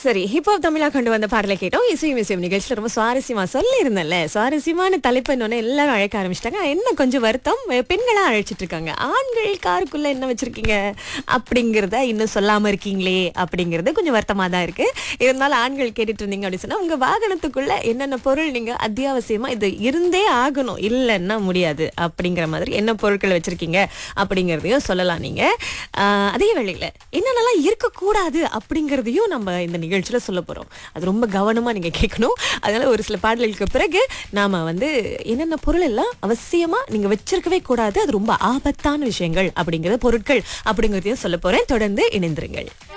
சரி ஹிப்ஹாப் தமிழா கொண்டு வந்த பாடலை கேட்டோம் இசை மியூசியம் நிகழ்ச்சியில் ரொம்ப சுவாரஸ்யமா சொல்லி இருந்தேன்ல சுவாரஸ்யமான தலைப்பு இன்னொன்னு எல்லாரும் அழைக்க ஆரம்பிச்சிட்டாங்க என்ன கொஞ்சம் வருத்தம் அஹ் பெண்களா அழைச்சிட்டு இருக்காங்க ஆண்கள் காருக்குள்ள என்ன வச்சிருக்கீங்க அப்படிங்கறத இன்னும் சொல்லாம இருக்கீங்களே அப்படிங்கறது கொஞ்சம் வருத்தமா தான் இருக்கு இருந்தாலும் ஆண்கள் கேட்டுட்டு இருந்தீங்க அப்படின்னு சொன்னா உங்க வாகனத்துக்குள்ள என்னென்ன பொருள் நீங்க அத்தியாவசியமா இது இருந்தே ஆகணும் இல்லைன்னா முடியாது அப்படிங்கிற மாதிரி என்ன பொருட்கள் வச்சிருக்கீங்க அப்படிங்கறதையும் சொல்லலாம் நீங்க ஆஹ் அதே வேளையில என்னென்னலாம் இருக்கக்கூடாது அப்படிங்கறதையும் நம்ம இந்த நிகழ்ச்சியில சொல்ல போறோம் அது ரொம்ப கவனமா நீங்க கேட்கணும் அதனால ஒரு சில பாடல்களுக்கு பிறகு நாம வந்து என்னென்ன பொருள் எல்லாம் அவசியமா நீங்க வச்சிருக்கவே கூடாது அது ரொம்ப ஆபத்தான விஷயங்கள் அப்படிங்கறது பொருட்கள் அப்படிங்கறதையும் சொல்ல போறேன் தொடர்ந்து இணைந்திருங்கள்